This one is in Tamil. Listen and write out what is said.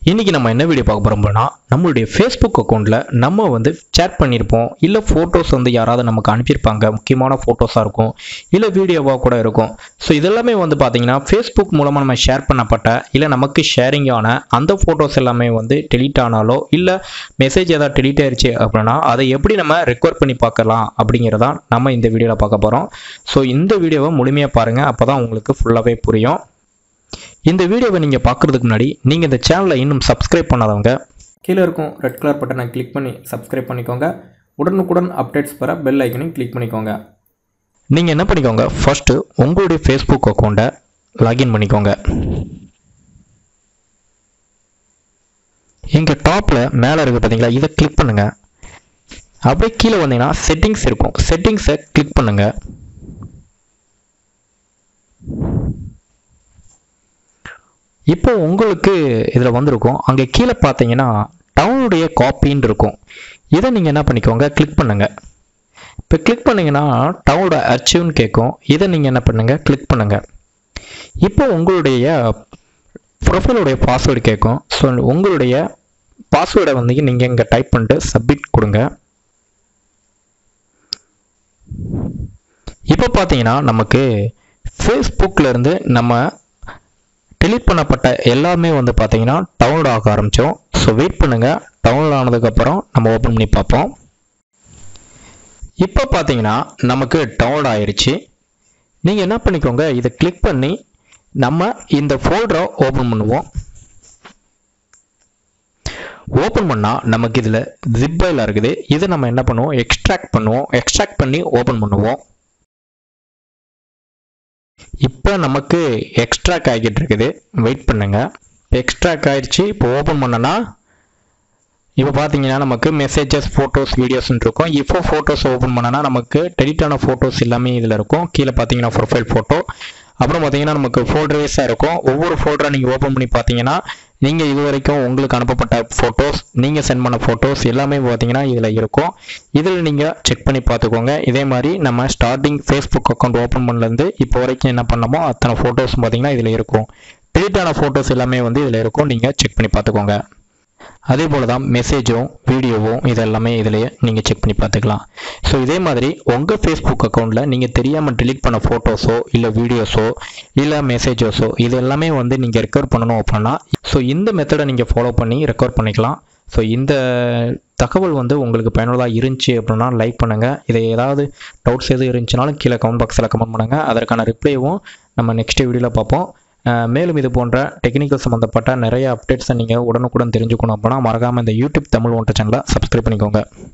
இன்றைக்கி நம்ம என்ன வீடியோ பார்க்க போகிறோம்னா நம்மளுடைய ஃபேஸ்புக் அக்கௌண்ட்டில் நம்ம வந்து சேட் பண்ணியிருப்போம் இல்லை ஃபோட்டோஸ் வந்து யாராவது நமக்கு அனுப்பியிருப்பாங்க முக்கியமான ஃபோட்டோஸாக இருக்கும் இல்லை வீடியோவாக கூட இருக்கும் ஸோ இதெல்லாமே வந்து பார்த்தீங்கன்னா ஃபேஸ்புக் மூலமாக நம்ம ஷேர் பண்ணப்பட்ட இல்லை நமக்கு ஷேரிங் ஆன அந்த ஃபோட்டோஸ் எல்லாமே வந்து டெலீட் ஆனாலோ இல்லை மெசேஜ் ஏதாவது டெலீட் ஆயிடுச்சு அப்படின்னா அதை எப்படி நம்ம ரெக்கார்ட் பண்ணி பார்க்கலாம் அப்படிங்கிறதான் நம்ம இந்த வீடியோவில் பார்க்க போகிறோம் ஸோ இந்த வீடியோவை முழுமையாக பாருங்கள் அப்போ தான் உங்களுக்கு ஃபுல்லாகவே புரியும் இந்த வீடியோவை நீங்கள் பார்க்குறதுக்கு முன்னாடி நீங்கள் இந்த சேனலை இன்னும் சப்ஸ்கிரைப் பண்ணாதவங்க கீழே இருக்கும் ரெட் கலர் பட்டனை கிளிக் பண்ணி சப்ஸ்கிரைப் பண்ணிக்கோங்க உடனுக்குடன் அப்டேட்ஸ் பெற பெல் ஐக்கனையும் கிளிக் பண்ணிக்கோங்க நீங்கள் என்ன பண்ணிக்கோங்க ஃபர்ஸ்ட்டு உங்களுடைய ஃபேஸ்புக் அக்கௌண்ட்டை லாகின் பண்ணிக்கோங்க இங்கே டாப்பில் மேலே இருக்குது பார்த்தீங்களா இதை கிளிக் பண்ணுங்கள் அப்படியே கீழே வந்தீங்கன்னா செட்டிங்ஸ் இருக்கும் செட்டிங்ஸை கிளிக் பண்ணுங்கள் இப்போ உங்களுக்கு இதில் வந்திருக்கும் அங்கே கீழே பார்த்தீங்கன்னா டவுனுடைய காப்பின்னு இருக்கும் இதை நீங்கள் என்ன பண்ணிக்கோங்க கிளிக் பண்ணுங்கள் இப்போ கிளிக் பண்ணிங்கன்னா டவுனோட அச்சீவ்னு கேட்கும் இதை நீங்கள் என்ன பண்ணுங்கள் கிளிக் பண்ணுங்கள் இப்போ உங்களுடைய ப்ரொஃபைலுடைய பாஸ்வேர்டு கேட்கும் ஸோ உங்களுடைய பாஸ்வேர்டை வந்து நீங்கள் இங்கே டைப் பண்ணிட்டு சப்மிட் கொடுங்க இப்போ பார்த்தீங்கன்னா நமக்கு ஃபேஸ்புக்கில் இருந்து நம்ம டெலீட் பண்ணப்பட்ட எல்லாமே வந்து பார்த்தீங்கன்னா டவுன்லோட் ஆக ஆரம்பித்தோம் ஸோ வெயிட் பண்ணுங்கள் டவுன்லோட் ஆனதுக்கப்புறம் நம்ம ஓப்பன் பண்ணி பார்ப்போம் இப்போ பார்த்தீங்கன்னா நமக்கு டவுன்லோட் ஆயிருச்சு நீங்கள் என்ன பண்ணிக்கோங்க இதை கிளிக் பண்ணி நம்ம இந்த ஃபோல்டரை ஓப்பன் பண்ணுவோம் ஓப்பன் பண்ணால் நமக்கு இதில் ஜிப்பையில் இருக்குது இதை நம்ம என்ன பண்ணுவோம் எக்ஸ்ட்ராக்ட் பண்ணுவோம் எக்ஸ்ட்ராக்ட் பண்ணி ஓப்பன் பண்ணுவோம் இப்போ நமக்கு எக்ஸ்ட்ராக் ஆகிட்டு இருக்குது வெயிட் பண்ணுங்க எக்ஸ்ட்ராக் ஆயிடுச்சு இப்போ ஓப்பன் பண்ணனா இப்போ பார்த்தீங்கன்னா நமக்கு மெசேஜஸ் ஃபோட்டோஸ் வீடியோஸ்னு இருக்கும் இப்போ ஃபோட்டோஸ் ஓப்பன் பண்ணனா நமக்கு டெலிட் ஆன ஃபோட்டோஸ் எல்லாமே இதில் இருக்கும் கீழே பார்த்தீங்கன்னா ப்ரொஃபைல் ஃபோட்டோ அப்புறம் பார்த்தீங்கன்னா நமக்கு ஃபோல்டர்ஸாக இருக்கும் ஒவ்வொரு ஃபோல்டரை நீங்கள் ஓப்பன் பண்ணி பார்த்தீங்கன்னா நீங்கள் இது வரைக்கும் உங்களுக்கு அனுப்பப்பட்ட ஃபோட்டோஸ் நீங்கள் சென்ட் பண்ண ஃபோட்டோஸ் எல்லாமே பார்த்தீங்கன்னா இதில் இருக்கும் இதில் நீங்கள் செக் பண்ணி பார்த்துக்கோங்க இதே மாதிரி நம்ம ஸ்டார்டிங் ஃபேஸ்புக் அக்கௌண்ட் ஓப்பன் பண்ணலேருந்து இப்போ வரைக்கும் என்ன பண்ணமோ அத்தனை ஃபோட்டோஸ் பார்த்தீங்கன்னா இதில் இருக்கும் டெலிட் ஆன ஃபோட்டோஸ் எல்லாமே வந்து இதில் இருக்கும் நீங்கள் செக் பண்ணி பார்த்துக்கோங்க அதே போல் தான் மெசேஜும் வீடியோவும் இதெல்லாமே இதிலேயே நீங்கள் செக் பண்ணி பார்த்துக்கலாம் ஸோ இதே மாதிரி உங்கள் ஃபேஸ்புக் அக்கௌண்ட்டில் நீங்கள் தெரியாமல் delete பண்ண ஃபோட்டோஸோ இல்லை வீடியோஸோ இல்லை மெசேஜஸோ இது எல்லாமே வந்து நீங்கள் ரெக்கவர் பண்ணணும் அப்படின்னா ஸோ இந்த மெத்தடை நீங்கள் ஃபாலோ பண்ணி ரெக்கவர் பண்ணிக்கலாம் ஸோ இந்த தகவல் வந்து உங்களுக்கு பயனுள்ளதாக இருந்துச்சு அப்படின்னா லைக் பண்ணுங்கள் இதை ஏதாவது டவுட்ஸ் எதுவும் இருந்துச்சுனாலும் கீழே கமெண்ட் பாக்ஸில் கமெண்ட் பண்ணுங்கள் அதற்கான ரிப்ளைவும் நம்ம நெக்ஸ்ட் வீடியோவில் பார்ப்போம் அஹ் மேலும் இது போன்ற டெக்னிக்கல் சம்மந்தப்பட்ட நிறைய அப்டேட்ஸை நீங்கள் உடனுக்குடன் தெரிஞ்சுக்கணும் அப்படின்னா மறக்காமல் இந்த யூடியூப் தமிழ் ஒன்ற சேனலை சப்ஸ்கிரைப் பண்ணிக்கோங்க